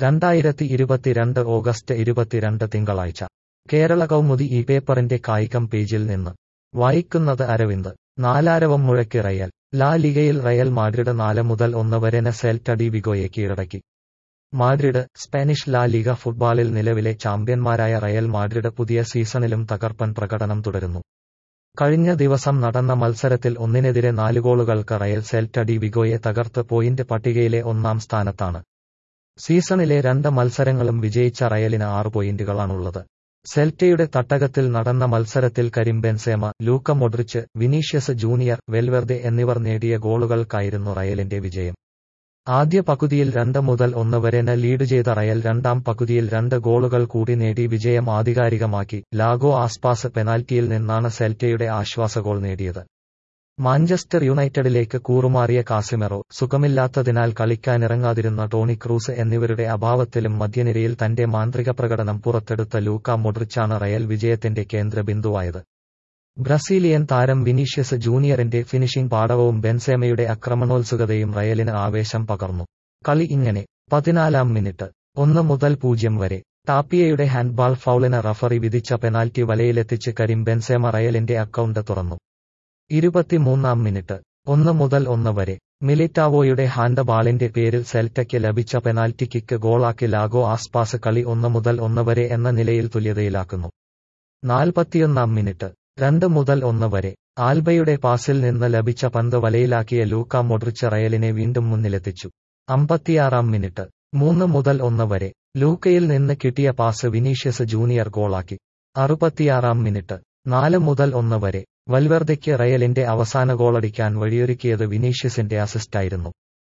രണ്ടായിരത്തി ഇരുപത്തിരണ്ട് ഓഗസ്റ്റ് ഇരുപത്തിരണ്ട് തിങ്കളാഴ്ച കേരള കൗമുദി ഈ പേപ്പറിന്റെ കായികം പേജിൽ നിന്ന് വായിക്കുന്നത് അരവിന്ദ് നാലാരവം മുഴക്കി റയൽ ലാ ലിഗയിൽ റയൽ മാഡ്രിഡ് നാല് മുതൽ ഒന്ന് വരെ സെൽറ്റ ഡി വിഗോയെ കീഴടക്കി മാഡ്രിഡ് സ്പാനിഷ് ലാ ലിഗ ഫുട്ബോളിൽ നിലവിലെ ചാമ്പ്യന്മാരായ റയൽ മാഡ്രിഡ് പുതിയ സീസണിലും തകർപ്പൻ പ്രകടനം തുടരുന്നു കഴിഞ്ഞ ദിവസം നടന്ന മത്സരത്തിൽ ഒന്നിനെതിരെ നാല് ഗോളുകൾക്ക് റയൽ സെൽറ്റ ഡി വിഗോയെ തകർത്ത് പോയിന്റ് പട്ടികയിലെ ഒന്നാം സ്ഥാനത്താണ് സീസണിലെ രണ്ട് മത്സരങ്ങളും വിജയിച്ച റയലിന് ആറ് പോയിന്റുകളാണുള്ളത് സെൽറ്റയുടെ തട്ടകത്തിൽ നടന്ന മത്സരത്തിൽ Karim Benzema Luka Modric Vinicius junior Valverde എന്നിവർ നേടിയ ഗോളുകൾക്കായിരുന്നു റയലിന്റെ വിജയം ആദ്യ പകുതിയിൽ രണ്ട് മുതൽ ഒന്ന് വരെ ന ലീഡ് ചെയ്ത റയൽ രണ്ടാം പകുതിയിൽ രണ്ട് ഗോളുകൾ കൂടി നേടി വിജയം ആധികാരികമാക്കി ലാഗോ ആസ്പാസ് പെനാൽറ്റിയിൽ നിന്നാണ് സെൽറ്റയുടെ ആശ്വാസ ഗോൾ നേടിയത് മാഞ്ചസ്റ്റർ യുണൈറ്റഡിലേക്ക് കൂറുമാറിയ കാസിമെറോ സുഖമില്ലാത്തതിനാൽ കളിക്കാനിറങ്ങാതിരുന്ന ടോണി ക്രൂസ് എന്നിവരുടെ അഭാവത്തിലും മധ്യനിരയിൽ തന്റെ മാന്ത്രിക പ്രകടനം പുറത്തെടുത്ത ലൂക്ക മൊഡ്രിച്ചാണ് റയൽ വിജയത്തിന്റെ കേന്ദ്രബിന്ദുവായത് ബ്രസീലിയൻ താരം വിനീഷ്യസ് ജൂനിയറിന്റെ ഫിനിഷിംഗ് പാടവവും ബെൻസേമയുടെ ആക്രമണോത്സുകതയും റയലിന് ആവേശം പകർന്നു കളി ഇങ്ങനെ പതിനാലാം മിനിറ്റ് ഒന്ന് മുതൽ പൂജ്യം വരെ ടാപ്പിയയുടെ ഹാൻഡ്ബാൾ ഫൗളിന് റഫറി വിധിച്ച പെനാൽറ്റി വലയിലെത്തിച്ച് കരീം ബെൻസേമ റയലിന്റെ അക്കൗണ്ട് തുറന്നു ഇരുപത്തിമൂന്നാം മിനിറ്റ് ഒന്ന് മുതൽ ഒന്ന് വരെ മിലിറ്റാവോയുടെ ഹാൻഡ് ബാളിന്റെ പേരിൽ സെൽറ്റയ്ക്ക് ലഭിച്ച പെനാൽറ്റി കിക്ക് ഗോളാക്കി ലാഗോ ആസ്പാസ് കളി ഒന്ന് മുതൽ ഒന്ന് വരെ എന്ന നിലയിൽ തുല്യതയിലാക്കുന്നു നാൽപ്പത്തിയൊന്നാം മിനിറ്റ് രണ്ട് മുതൽ ഒന്ന് വരെ ആൽബയുടെ പാസിൽ നിന്ന് ലഭിച്ച പന്ത് വലയിലാക്കിയ ലൂക്ക മൊഡ്രിച്ച് റയലിനെ വീണ്ടും മുന്നിലെത്തിച്ചു അമ്പത്തിയാറാം മിനിറ്റ് മൂന്ന് മുതൽ ഒന്ന് വരെ ലൂക്കയിൽ നിന്ന് കിട്ടിയ പാസ് വിനീഷ്യസ് ജൂനിയർ ഗോളാക്കി അറുപത്തിയാറാം മിനിറ്റ് നാല് മുതൽ ഒന്ന് വരെ വൽവെർദയ്ക്ക് റയലിന്റെ അവസാന ഗോളടിക്കാൻ വഴിയൊരുക്കിയത് വിനീഷ്യസിന്റെ അസിസ്റ്റായിരുന്നു